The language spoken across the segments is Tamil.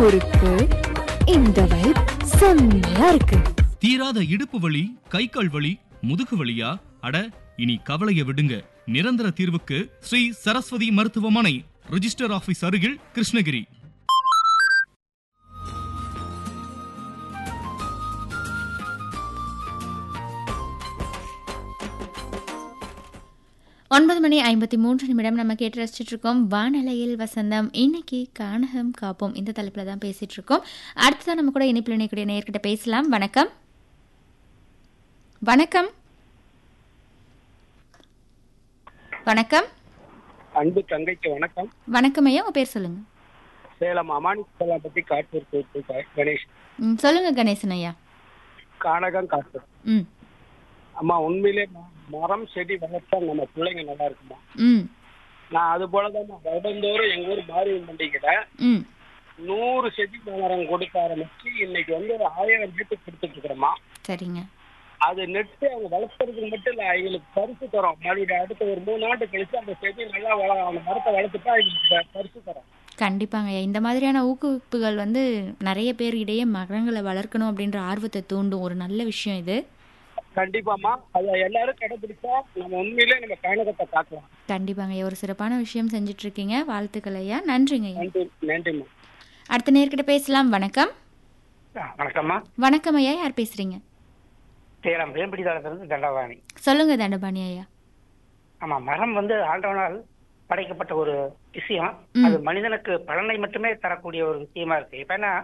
முறுக்கு இந்த வைப் செம்மையா இருக்கு தீராத இடுப்பு வலி கை கால் வலி முதுகு வலியா அட இனி கவலைய விடுங்க நிரந்தர தீர்வுக்கு ஸ்ரீ சரஸ்வதி மருத்துவமனை ரிஜிஸ்டர் ஆபீஸ் அருகில் கிருஷ்ணகிரி ஒன்பது மணி ஐம்பத்தி மூன்று நிமிடம் நம்ம கேட்டு ரசிச்சுட்டு இருக்கோம் வானலையில் வசந்தம் இன்னைக்கு கானகம் காப்போம் இந்த தலைப்பில் தான் பேசிட்டு இருக்கோம் அடுத்ததான் நம்ம கூட இணைப்பில் இணைக்கூடிய நேர்கிட்ட பேசலாம் வணக்கம் வணக்கம் வணக்கம் அன்பு தங்கைக்கு வணக்கம் வணக்கம் ஐயா உங்க பேர் சொல்லுங்க சேலம் அமானி கோலா பத்தி காட்டூர் கூட்டு கணேஷ் ம் சொல்லுங்க கணேசன் ஐயா கானகம் காட்டூர் ம் அம்மா உண்மையிலே ம- மரம் செடி வளர்த்தா நம்ம பிள்ளைங்க நல்லா இருக்குமா ம் நான் அது போலதான் வருடந்தோறும் எங்க ஊர் மாரியம்மன் பண்டிகையில ம் நூறு செடி மரம் கொடுக்க ஆரம்பிச்சு இன்னைக்கு வந்து ஒரு ஆயிரம் வீட்டுக்கு கொடுத்துட்டு இருக்கிறோமா சரிங்க அது நெட்டு அவங்க வளர்த்துறதுக்கு மட்டும் இல்ல அவங்களுக்கு பரிசு தரோம் மறுபடியும் அடுத்த ஒரு மூணு ஆண்டு கழிச்சு அந்த செடி நல்லா வள அந்த மரத்தை வளர்த்துட்டா அவங்களுக்கு ப- பரிசு தரோம் கண்டிப்பாங்க ஐயா இந்த மாதிரியான ஊக்குவிப்புகள் வந்து நிறைய பேர் இடையே மரங்களை வளர்க்கணும் அப்படின்ற ஆர்வத்தை தூண்டும் ஒரு நல்ல விஷயம் இது கண்டிப்பாமா அதை எல்லாரும் கடைபிடிச்சா நம்ம உண்மையிலே நம்ம கானகத்தை காக்கலாம் கண்டிப்பாங்க ஐயா ஒரு சிறப்பான விஷயம் செஞ்சுட்டு இருக்கீங்க வாழ்த்துக்கள் ஐயா நன்றிங்க ஐயா நன்றி நன்றிம்மா அடுத்த நேர்கிட்ட பேசலாம் வணக்கம் வணக்கம்மா வணக்கம் ஐயா யார் பேசுறீங்க சேலம் வேம்பிடிதாரத்திலிருந்து தண்டவாணி சொல்லுங்க தண்டபாணி ஐயா ஆமா மரம் வந்து ஆண்டவனால் படைக்கப்பட்ட ஒரு விஷயம் ம். அது மனிதனுக்கு பலனை மட்டுமே தரக்கூடிய ஒரு விஷயமா இருக்கு இப்ப என்ன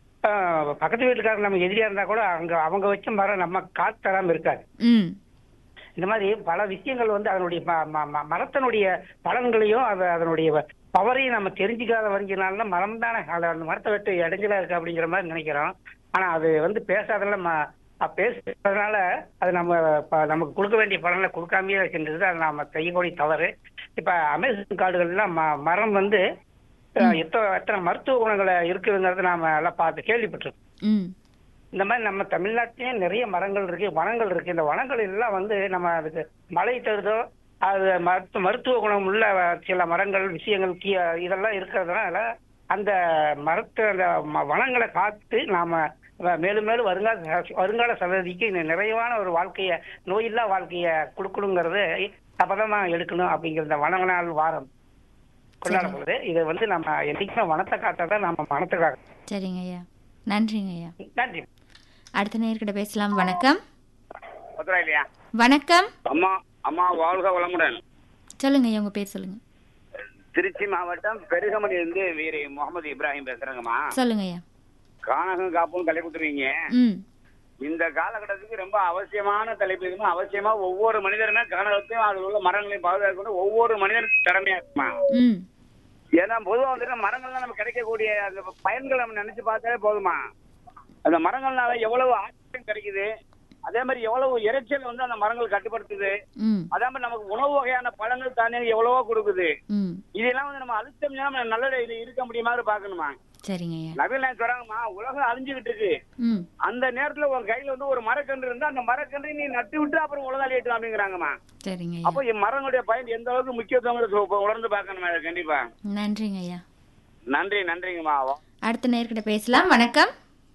ஆஹ், பக்கத்து வீட்டுக்காரர் நம்ம எதிரியா இருந்தா கூட அங்க அவங்க வச்ச மரம் நம்ம காத்து தராம இருக்காது ம் இந்த மாதிரி பல விஷயங்கள் வந்து அதனுடைய ம- ம- ம- மரத்தினுடைய பலன்களையும் அது அதனுடைய பவரையும் நம்ம தெரிஞ்சுக்காத வரைஞ்சனால மரம் தானே அது அந்த மரத்தை விட்டு இடைஞ்சலா இருக்கு அப்படிங்கிற மாதிரி நினைக்கிறோம் ஆனா அது வந்து பேசாதல ம- அஹ் பேசுறதுனால அது நம்ம ப- நமக்கு கொடுக்க வேண்டிய பலனை கொடுக்காமயே செஞ்சது அது நாம செய்யக்கூடிய தவறு இப்ப அமேசான் காடுகள்லாம் ம- மரம் வந்து அஹ், எத்தனை எத்தனை மருத்துவ குணங்களை இருக்குதுங்கிறத நாம எல்லாம் பார்த்து கேள்விப்பட்டிருக்கோம் ம் இந்த மாதிரி நம்ம தமிழ்நாட்டிலேயே நிறைய மரங்கள் இருக்கு வனங்கள் இருக்கு இந்த வனங்கள் எல்லாம் வந்து நம்ம அதுக்கு மழை தருதோ அது மருத்துவ மருத்துவ குணம் உள்ள சில மரங்கள் விஷயங்கள் கீ இதெல்லாம் இருக்கிறதுனால அந்த மரத்தை அந்த ம- வனங்களை காத்து நாம வ- மேலும் மேலும் வருங்கால வருங்கால சந்ததிக்கு இந்த நிறைவான ஒரு வாழ்க்கைய நோயில்லா வாழ்க்கைய கொடுக்கணுங்கிறது சபதமா எடுக்கணும் அப்படிங்கிற இந்த வன நாள் வாரம் கொண்டாடப்படுது இதை வந்து நம்ம என்னைக்குமே வனத்தை காட்டாதான் நம்ம மனத்தை காக்கணும் சரிங்க ஐயா நன்றிங்க ஐயா நன்றி அடுத்த நேர்கிட்ட பேசலாம் வணக்கம் பத்திரம் இல்லையா வணக்கம் அம்மா அம்மா வாழ்க வளமுடன் சொல்லுங்க ஐயா உங்க பேர் சொல்லுங்க திருச்சி மாவட்டம் பெருகமணிலிருந்து வீரி முகமது இப்ராஹிம் பேசுறேங்கம்மா சொல்லுங்க ஐயா கானகம் காப்பும் கலை கொடுத்துருவீங்க ம் இந்த காலகட்டத்துக்கு ரொம்ப அவசியமான தலைப்பு இதுமா அவசியமா ஒவ்வொரு மனிதருமே கானகத்தையும் அதில் உள்ள மரங்களையும் பாதுகாக்கணும் ஒவ்வொரு மனிதனுக்கும் திறமையா இருக்குமா ம் ஏன்னா பொதுவாக வந்துட்டு மரங்கள்லாம் நம்ம கிடைக்கக்கூடிய அந்த பயன்களை நம்ம நினைச்சு பார்த்தாலே போதுமா அந்த மரங்கள்னால எவ்வளவு ஆக்சிஜன் கிடைக்குது அதே மாதிரி எவ்வளவு இறைச்சல் வந்து அந்த மரங்கள் கட்டுப்படுத்துது ம் அதே மாதிரி நமக்கு உணவு வகையான பழங்கள் தானே எவ்வளவோ கொடுக்குது ம் இதெல்லாம் வந்து நம்ம அழுத்தம் இல்லாம நல்ல இது இருக்க முடியுமா பாக்கணுமா சரிங்க ஐயா நவீன நாயகம் சொல்றாங்கம்மா உலகம் அழிஞ்சுகிட்டு இருக்கு ம் அந்த நேரத்துல உன் கையில வந்து ஒரு மரக்கன்று இருந்தா அந்த மரக்கன்றை நீ நட்டு விட்டு அப்புறம் உலகம் அழியட்டும் அப்படிங்கிறாங்கம்மா சரிங்க ஐயா அப்போ இந்த மரங்களுடைய பயன் எந்த அளவுக்கு முக்கியத்துவம் உணர்ந்து பார்க்கணுமா இதை கண்டிப்பா நன்றிங்க ஐயா நன்றி நன்றிங்கம்மா அடுத்த நேர்கிட்ட பேசலாம் வணக்கம்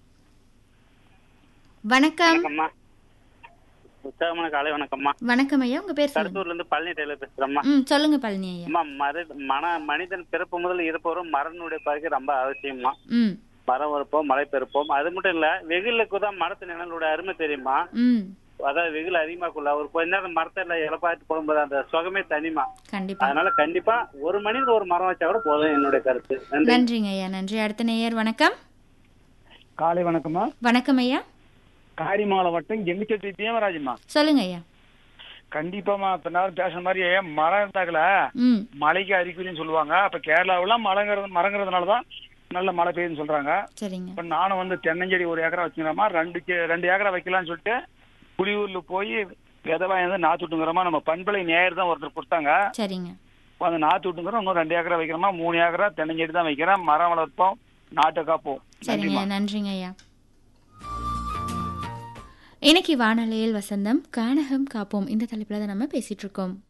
வணக்கம் வணக்கம்மா உற்சாகமான காலை வணக்கம்மா வணக்கம் ஐயா உங்க பேர் சொல்லுங்க கடத்தூர்ல இருந்து பழனி டெய்லர் பேசுறேம்மா ம் சொல்லுங்க பழனி ஐயா அம்மா மர மன மனிதன் பிறப்பு முதல் இருப்பவரும் மரனுடைய பறக்க ரொம்ப அவசியமா ம் மரம் இருப்போம் மழை பெருப்போம் அது மட்டும் இல்ல வெயிலுக்கு தான் மரத்து நிழலோட அருமை தெரியுமா ம் அதாவது வெயில் அதிகமாக்குள்ள ஒரு கொஞ்ச நேரம் மரத்துல இலப்பாட்டு போகும்போது அந்த சுகமே தனிமா கண்டிப்பா அதனால கண்டிப்பா ஒரு மனிதர் ஒரு மரம் வச்சா கூட போதும் என்னுடைய கருத்து நன்றி நன்றிங்க ஐயா நன்றி அடுத்த நேயர் வணக்கம் காலை வணக்கம்மா வணக்கம் ஐயா காரிமாலை வட்டம் எம்மிச்செட்டி தேவராஜம்மா சொல்லுங்க ஐயா கண்டிப்பாமா இப்ப நேரம் பேசுற மாதிரி மரம் இருந்தாக்கல ம் மழைக்கு அறிகுறின்னு சொல்லுவாங்க அப்ப கேரளாவுலாம் மழைங்கிறது மரங்கிறதுனால தான் நல்ல மழை பெய்யுதுன்னு சொல்றாங்க சரிங்க இப்ப நானும் வந்து தென்னஞ்செடி ஒரு ஏக்கரா வச்சுக்கிறோமா ரெண்டு செ- ரெண்டு ஏக்கரா வைக்கலாம்னு சொல்லிட்டு புலியூர்ல போய் விதை வாங்கி நாத்து விட்டுங்கிறோமா நம்ம பண்பலை நேயர் தான் ஒருத்தர் கொடுத்தாங்க சரிங்க இப்ப அந்த நாத்து விட்டுங்கிறோம் இன்னும் ரெண்டு ஏக்கரா வைக்கிறோமா மூணு ஏக்கரா தென்னஞ்செடி தான் வைக்கிறேன் மரம் வளர்ப்போம் நாட்டை காப்போம் சரிங்க நன்றிம்மா ஐயா நன்றிங்க ஐயா இன்னைக்கு வானொலியில் வசந்தம் கானகம் காப்போம் இந்த தலைப்பில் தான் நம்ம பேசிட்டு இருக்கோம்